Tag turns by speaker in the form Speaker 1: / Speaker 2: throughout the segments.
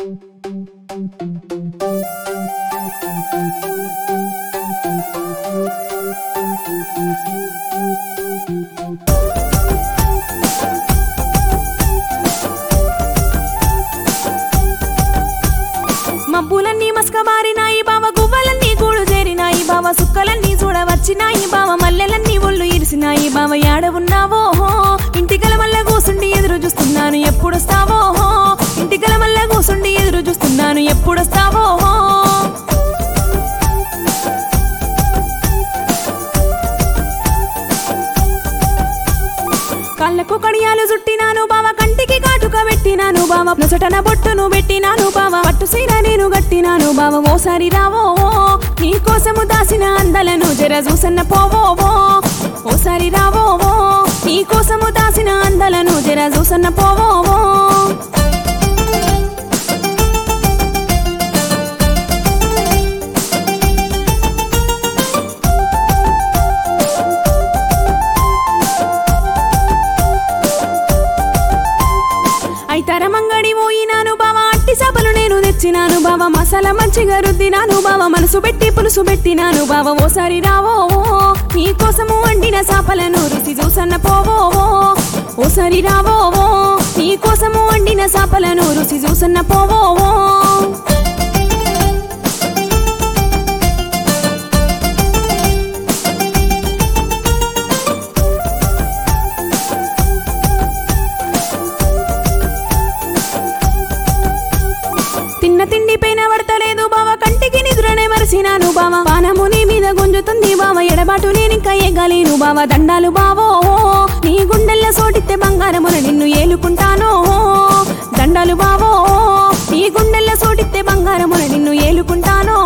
Speaker 1: మబ్బులన్నీ మస్కబారినాయి బావ గువ్వలన్నీ గూడు చేరినాయి బావ సుక్కలన్నీ చూడవచ్చినాయి బావ మల్లెలన్నీ ఒళ్ళు ఇరిసినాయి బావ యాడ ఉన్నావో ఇంటికల మల్ల కూసుండి ఎదురు చూస్తున్నాను ఎప్పుడొస్తావో ఇంటికల మల్ల కూసుండి ఎదురు చూస్తున్నాను ఎప్పుడొస్తావో కళ్ళకు కడియాలు చుట్టినాను బావ కంటికి కాటుక పెట్టినాను బావ నొసటన బొట్టును పెట్టినాను బావ పట్టు సీర నేను గట్టినాను బావ ఓసారి రావో నీ కోసము దాసిన అందలను జర చూసన్న పోవో ఓసారి రావో నీ కోసము దాసిన అందలను జర చూసన్న పోవో ఐతరమంగడి పోయినాను బావ అట్టి సభలు నేను తెచ్చినాను బావ మసాలా మంచిగా రుద్దినాను బావ మనసు పెట్టి పులుసు పెట్టినాను బావ ఓసారి రావో నీ కోసము వండిన సాపలను రుచి చూసన్న పోవో ఓసారి రావో నీ కోసము వండిన సాపలను రుచి చూసన్న పోవో తిన్న తిండి పైన పడతలేదు బావ కంటికి నిద్రనే మరిసినాను బావ పానము నీ మీద గుంజుతుంది బావ ఎడబాటు నేనింకా ఎగలేను బావ దండాలు బావో నీ గుండెల్ల సోటితే బంగారమున నిన్ను ఏలుకుంటాను దండాలు బావో నీ గుండెల్ల సోటితే బంగారమున నిన్ను ఏలుకుంటాను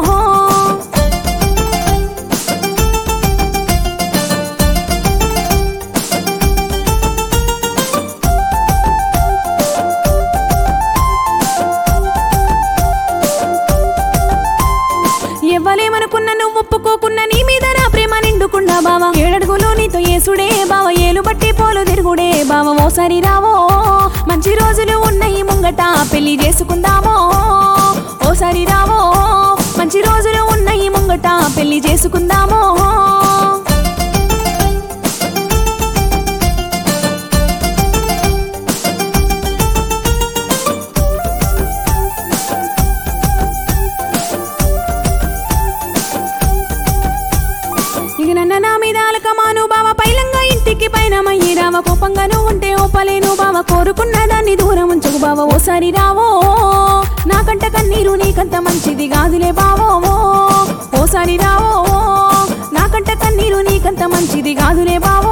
Speaker 1: ఎవ్వలేమనుకున్న నువ్వు ఒప్పుకోకున్న నీ మీద నా ప్రేమ నిండుకుండా బావ ఏడడుగులో నీతో ఏసుడే బావ ఏలు బట్టి పోలు తిరుగుడే బావ ఓసారి రావో మంచి రోజులు ఉన్నాయి ముంగట పెళ్లి చేసుకుందామో ఓసారి రావో మంచి రోజులు ఉన్నాయి ముంగట పెళ్లి చేసుకుందామో ఇక నన్న నా మీద అలకమాను బావ పైలంగా ఇంటికి పైన మయ్యి రావ కోపంగా నువ్వు ఉంటే ఓపలేను బావ కోరుకున్న దాన్ని దూరం ఉంచకు బావ ఓసారి రావో నాకంట కన్నీరు నీకంత మంచిది కాదులే బావో ఓసారి రావో నాకంట కన్నీరు నీకంత మంచిది కాదులే బావో